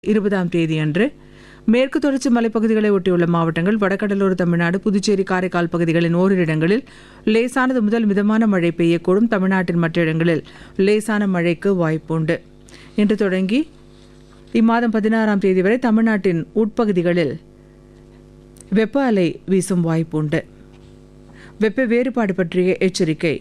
இருபதாம் தேதியன்று மேற்கு தொடர்ச்சி மலைப்பகுதிகளை ஒட்டியுள்ள மாவட்டங்கள் வடகடலோர தமிழ்நாடு புதுச்சேரி காரைக்கால் பகுதிகளின் ஓரிரு இடங்களில் லேசானது முதல் மிதமான மழை பெய்யக்கூடும் தமிழ்நாட்டின் மற்ற இடங்களில் லேசான மழைக்கு வாய்ப்புண்டு இன்று தொடங்கி இம்மாதம் பதினாறாம் தேதி வரை தமிழ்நாட்டின் உட்பகுதிகளில் வெப்ப அலை வீசும் வாய்ப்புண்டு வெப்ப வேறுபாடு பற்றிய எச்சரிக்கை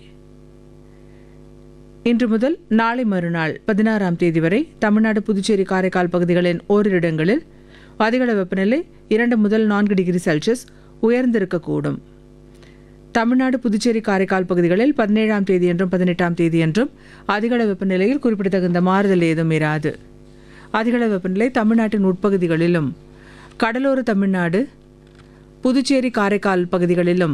இன்று முதல் நாளை மறுநாள் பதினாறாம் தேதி வரை தமிழ்நாடு புதுச்சேரி காரைக்கால் பகுதிகளின் ஓரிரு இடங்களில் அதிகள வெப்பநிலை இரண்டு முதல் நான்கு டிகிரி செல்சியஸ் உயர்ந்திருக்கக்கூடும் தமிழ்நாடு புதுச்சேரி காரைக்கால் பகுதிகளில் பதினேழாம் தேதியன்றும் பதினெட்டாம் தேதியன்றும் அதிகள வெப்பநிலையில் குறிப்பிடத்தகுந்த மாறுதல் ஏதும் இராது அதிகள வெப்பநிலை தமிழ்நாட்டின் உட்பகுதிகளிலும் கடலோர தமிழ்நாடு புதுச்சேரி காரைக்கால் பகுதிகளிலும்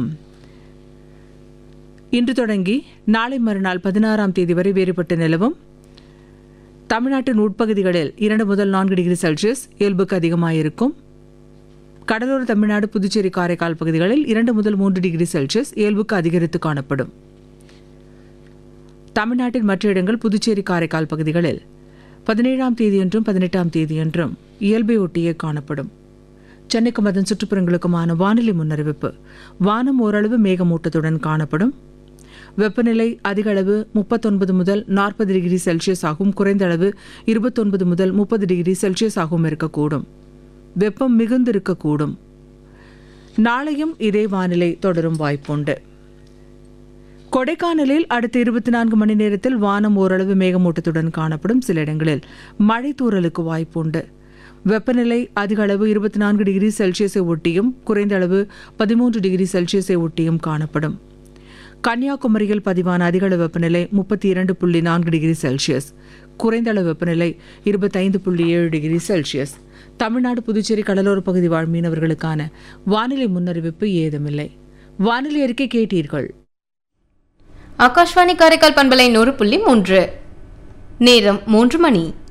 இன்று தொடங்கி நாளை மறுநாள் பதினாறாம் தேதி வரை வேறுபட்டு நிலவும் தமிழ்நாட்டின் உட்பகுதிகளில் இரண்டு முதல் நான்கு டிகிரி செல்சியஸ் இயல்புக்கு அதிகமாயிருக்கும் கடலோர தமிழ்நாடு புதுச்சேரி காரைக்கால் பகுதிகளில் இரண்டு முதல் மூன்று டிகிரி செல்சியஸ் இயல்புக்கு அதிகரித்து காணப்படும் தமிழ்நாட்டின் மற்ற இடங்கள் புதுச்சேரி காரைக்கால் பகுதிகளில் பதினேழாம் தேதியன்றும் பதினெட்டாம் தேதியன்றும் இயல்பை ஒட்டியே காணப்படும் சென்னைக்கும் அதன் சுற்றுப்புறங்களுக்குமான வானிலை முன்னறிவிப்பு வானம் ஓரளவு மேகமூட்டத்துடன் காணப்படும் வெப்பநிலை அதிக அளவு முப்பத்தொன்பது முதல் நாற்பது டிகிரி செல்சியஸ் ஆகும் குறைந்த அளவு இருபத்தொன்பது முதல் முப்பது டிகிரி செல்சியஸ் ஆகவும் இருக்கக்கூடும் வெப்பம் மிகுந்திருக்கக்கூடும் நாளையும் இதே வானிலை தொடரும் வாய்ப்புண்டு கொடைக்கானலில் அடுத்த இருபத்தி நான்கு மணி நேரத்தில் வானம் ஓரளவு மேகமூட்டத்துடன் காணப்படும் சில இடங்களில் மழை தூறலுக்கு வாய்ப்புண்டு வெப்பநிலை அதிக அளவு இருபத்தி நான்கு டிகிரி செல்சியஸை ஒட்டியும் குறைந்த அளவு பதிமூன்று டிகிரி செல்சியஸை ஒட்டியும் காணப்படும் கன்னியாகுமரியில் பதிவான அதிகளவு வெப்பநிலை முப்பத்தி இரண்டு புள்ளி நான்கு டிகிரி செல்சியஸ் குறைந்த அளவு வெப்பநிலை இருபத்தைந்து புள்ளி ஏழு டிகிரி செல்சியஸ் தமிழ்நாடு புதுச்சேரி கடலோர பகுதி வாழ் மீனவர்களுக்கான வானிலை முன்னறிவிப்பு ஏதுமில்லை வானிலை அறிக்கை கேட்டீர்கள் ஆகாஷ்வாணி காரைக்கால் பண்பலை நூறு புள்ளி மூன்று நேரம் மூன்று மணி